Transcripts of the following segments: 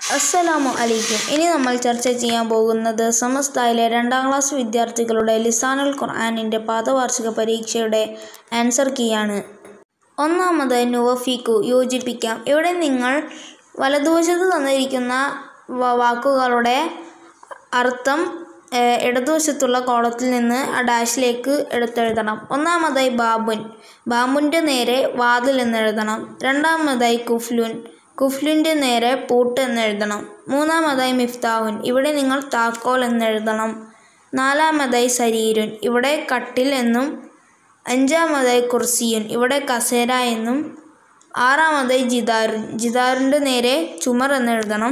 അസ്സലാമു അലൈക്കും ഇനി നമ്മൾ ചർച്ച ചെയ്യാൻ പോകുന്നത് സമസ്തയിലെ രണ്ടാം ക്ലാസ് വിദ്യാർത്ഥികളുടെ ലിസാനുൽ ഖുർആാനിൻ്റെ പാദവാർഷിക പരീക്ഷയുടെ ആൻസർ കീയാണ് ഒന്നാമത് നുവഫിക്കു യോജിപ്പിക്കാം ഇവിടെ നിങ്ങൾ വലതുവശത്ത് തന്നിരിക്കുന്ന വ- വാക്കുകളുടെ അർത്ഥം ഏഹ്, ഇടതുവശത്തുള്ള കോളത്തിൽ നിന്ന് ആ ഡാഷിലേക്ക് എടുത്തെഴുതണം ഒന്നാമതായി ബാബുൻ ബാബുൻ്റെ നേരെ വാതിൽ എന്നെഴുതണം രണ്ടാമതായി കുഫ്ലുൻ കുഫ്ലുൻ്റെ നേരെ പൂട്ട് എന്നെഴുതണം മൂന്നാമതായി മിഫ്താഹുൻ ഇവിടെ നിങ്ങൾ താക്കോൽ എന്നെഴുതണം നാലാമതായി സരീരുൻ ഇവിടെ കട്ടിൽ എന്നും അഞ്ചാമതായി കുർസിയുൻ ഇവിടെ കസേര എന്നും ആറാമതായി ജിദാറുൻ ജിദാറിൻ്റെ നേരെ ചുമർ എന്നെഴുതണം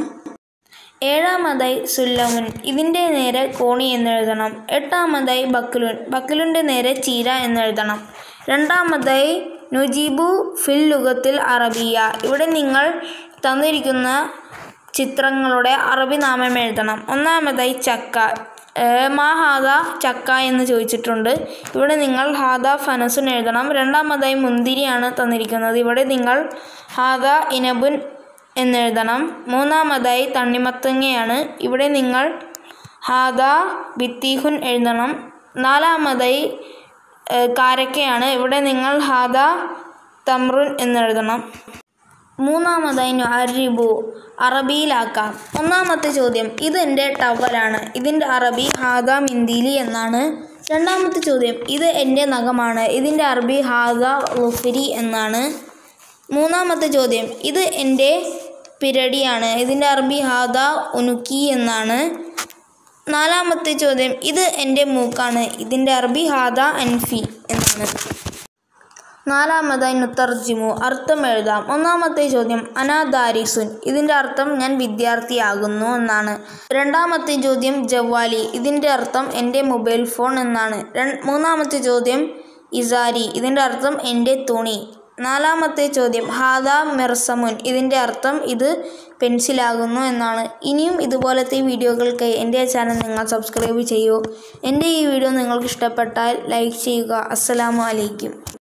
ഏഴാമതായി സുല്ലമുൻ ഇതിൻ്റെ നേരെ കോണി എന്നെഴുതണം എട്ടാമതായി ബക്കലുൻ ബക്കലുൻ്റെ നേരെ ചീര എന്നെഴുതണം രണ്ടാമതായി നുജീബു ഫിൽ ലുഗത്തിൽ അറബിയ ഇവിടെ നിങ്ങൾ തന്നിരിക്കുന്ന ചിത്രങ്ങളുടെ അറബി നാമം എഴുതണം ഒന്നാമതായി ചക്ക ഏഹ്, മാ ഹാദ ചക്ക എന്ന് ചോദിച്ചിട്ടുണ്ട് ഇവിടെ നിങ്ങൾ ഹാദ ഫനസുൻ എഴുതണം രണ്ടാമതായി മുന്തിരിയാണ് തന്നിരിക്കുന്നത് ഇവിടെ നിങ്ങൾ ഹാദ ഇനബുൻ എന്നെഴുതണം മൂന്നാമതായി തണ്ണിമത്തങ്ങയാണ് ഇവിടെ നിങ്ങൾ ഹാദ ബിത്തീഹുൻ എഴുതണം നാലാമതായി ഏഹ്, കാരക്കയാണ് ഇവിടെ നിങ്ങൾ ഹാദ തമ്രുൻ എന്നെഴുതണം മൂന്നാമതായി നുഅരിബു അറബിയിലാക്കാം ഒന്നാമത്തെ ചോദ്യം ഇത് എൻ്റെ ടവലാണ് ഇതിൻ്റെ അറബി ഹാദ മിന്തിലി എന്നാണ് രണ്ടാമത്തെ ചോദ്യം ഇത് എൻ്റെ നഖമാണ് ഇതിൻ്റെ അറബി ഹാദ ലുഫിരി എന്നാണ് മൂന്നാമത്തെ ചോദ്യം ഇത് എൻ്റെ പിരടിയാണ് ഇതിൻ്റെ അറബി ഹാദ ഉനുക്കി എന്നാണ് നാലാമത്തെ ചോദ്യം ഇത് എൻ്റെ മൂക്കാണ് ഇതിൻ്റെ അറബി ഹാദ അൻഫി എന്നാണ് നാലാമതായി നുത്തർജിമു അർത്ഥം എഴുതാം ഒന്നാമത്തെ ചോദ്യം അനാദാരിസുൻ ഇതിൻ്റെ അർത്ഥം ഞാൻ വിദ്യാർത്ഥിയാകുന്നു എന്നാണ് രണ്ടാമത്തെ ചോദ്യം ജവാലി ഇതിൻ്റെ അർത്ഥം എൻ്റെ മൊബൈൽ ഫോൺ എന്നാണ് രൺ- മൂന്നാമത്തെ ചോദ്യം ഇസാരി ഇതിൻ്റെ അർത്ഥം എൻ്റെ തുണി നാലാമത്തെ ചോദ്യം ഹാദ മെർസമുൻ ഇതിൻ്റെ അർത്ഥം ഇത് പെൻസിലാകുന്നു എന്നാണ് ഇനിയും ഇതുപോലത്തെ വീഡിയോകൾക്കായി എൻ്റെ ചാനൽ നിങ്ങൾ സബ്സ്ക്രൈബ് ചെയ്യൂ എൻ്റെ ഈ വീഡിയോ നിങ്ങൾക്ക് ഇഷ്ടപ്പെട്ടാൽ ലൈക്ക് ചെയ്യുക അസ്സലാമു അലൈക്കും